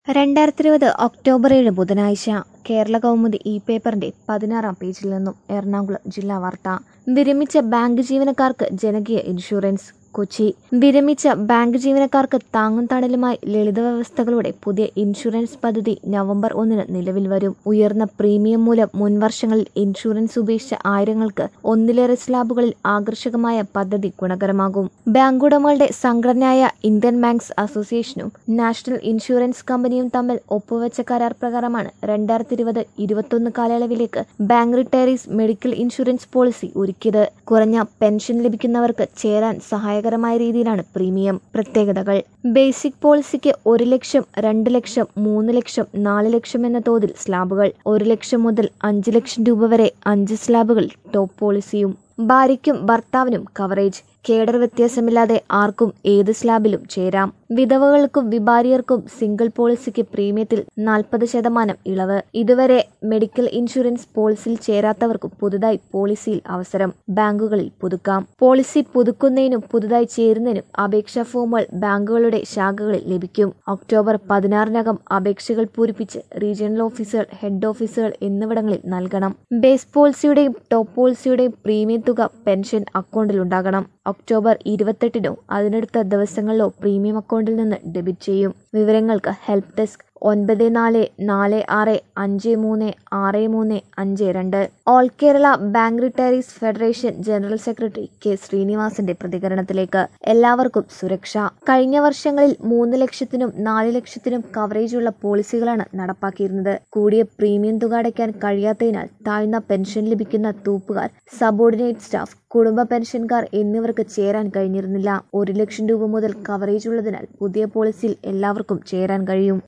രണ്ടായിരത്തി ഇരുപത് ഒക്ടോബർ ഏഴ് ബുധനാഴ്ച കേരള കൗമുദി ഇ പേപ്പറിന്റെ പതിനാറാം പേജിൽ നിന്നും എറണാകുളം ജില്ലാ വാർത്ത വിരമിച്ച ബാങ്ക് ജീവനക്കാർക്ക് ജനകീയ ഇൻഷുറൻസ് കൊച്ചി വിരമിച്ച ബാങ്ക് ജീവനക്കാർക്ക് താങ്ങും തണലുമായി ലളിത വ്യവസ്ഥകളുടെ പുതിയ ഇൻഷുറൻസ് പദ്ധതി നവംബർ ഒന്നിന് നിലവിൽ വരും ഉയർന്ന പ്രീമിയം മൂലം മുൻവർഷങ്ങളിൽ ഇൻഷുറൻസ് ഉപേക്ഷിച്ച ആയിരങ്ങൾക്ക് ഒന്നിലേറെ സ്ലാബുകളിൽ ആകർഷകമായ പദ്ധതി ഗുണകരമാകും ബാങ്ക് ഉടമകളുടെ സംഘടനയായ ഇന്ത്യൻ ബാങ്ക്സ് അസോസിയേഷനും നാഷണൽ ഇൻഷുറൻസ് കമ്പനിയും തമ്മിൽ ഒപ്പുവെച്ച കരാർ പ്രകാരമാണ് രണ്ടായിരത്തി ഇരുപത് ഇരുപത്തൊന്ന് കാലയളവിലേക്ക് bank retirees medical insurance policy ഒരുക്കിയത് കുറഞ്ഞ പെൻഷൻ ലഭിക്കുന്നവർക്ക് ചേരാൻ സഹായകരമായ രീതിയിലാണ് പ്രീമിയം പ്രത്യേകതകൾ ബേസിക് പോളിസിക്ക് ഒരു ലക്ഷം രണ്ട് ലക്ഷം മൂന്ന് ലക്ഷം നാല് ലക്ഷം എന്ന തോതിൽ സ്ലാബുകൾ ഒരു ലക്ഷം മുതൽ അഞ്ച് ലക്ഷം രൂപ വരെ അഞ്ച് സ്ലാബുകൾ ടോപ്പ് പോളിസിയും ഭാര്യയ്ക്കും ഭർത്താവിനും കവറേജ് കേഡർ വ്യത്യാസമില്ലാതെ ആർക്കും ഏത് സ്ലാബിലും ചേരാം വിധവകൾക്കും വിഭാര്യർക്കും സിംഗിൾ പോളിസിക്ക് പ്രീമിയത്തിൽ നാൽപ്പത് ശതമാനം ഇളവ് ഇതുവരെ മെഡിക്കൽ ഇൻഷുറൻസ് പോളിസിയിൽ ചേരാത്തവർക്കും പുതുതായി പോളിസിയിൽ അവസരം ബാങ്കുകളിൽ പുതുക്കാം പോളിസി പുതുക്കുന്നതിനും പുതുതായി ചേരുന്നതിനും അപേക്ഷാ ഫോമുകൾ ബാങ്കുകളുടെ ശാഖകളിൽ ലഭിക്കും ഒക്ടോബർ പതിനാറിനകം അപേക്ഷകൾ പൂരിപ്പിച്ച് റീജിയണൽ ഓഫീസുകൾ ഹെഡ് ഓഫീസുകൾ എന്നിവിടങ്ങളിൽ നൽകണം ബേസ് പോളിസിയുടെയും ടോപ്പ് പോളിസിയുടെയും പ്രീമിയം തുക പെൻഷൻ അക്കൗണ്ടിലുണ്ടാകണം ഒക്ടോബർ ഇരുപത്തെട്ടിനോ അതിനടുത്ത ദിവസങ്ങളിലോ പ്രീമിയം അക്കൗണ്ടിൽ നിന്ന് ഡെബിറ്റ് ചെയ്യും വിവരങ്ങൾക്ക് ഹെൽപ്പ് ഡെസ്ക് ഒൻപത് നാല് നാല് ആറ് അഞ്ച് മൂന്ന് ആറ് മൂന്ന് അഞ്ച് രണ്ട് all Kerala bank retirees federation general secretary K ശ്രീനിവാസന്റെ പ്രതികരണത്തിലേക്ക് എല്ലാവർക്കും സുരക്ഷ കഴിഞ്ഞ വർഷങ്ങളിൽ മൂന്ന് ലക്ഷത്തിനും നാല് ലക്ഷത്തിനും കവറേജുള്ള പോളിസികളാണ് നടപ്പാക്കിയിരുന്നത് കൂടിയ പ്രീമിയം തുക അടയ്ക്കാൻ കഴിയാത്തതിനാൽ താഴ്ന്ന പെൻഷൻ ലഭിക്കുന്ന തൂപ്പുകാർ സബോർഡിനേറ്റ് സ്റ്റാഫ് കുടുംബ പെൻഷൻകാർ എന്നിവർക്ക് ചേരാൻ കഴിഞ്ഞിരുന്നില്ല ഒരു ലക്ഷം രൂപ മുതൽ കവറേജ് ഉള്ളതിനാൽ പുതിയ പോളിസിയിൽ എല്ലാവർക്കും ചേരാൻ കഴിയും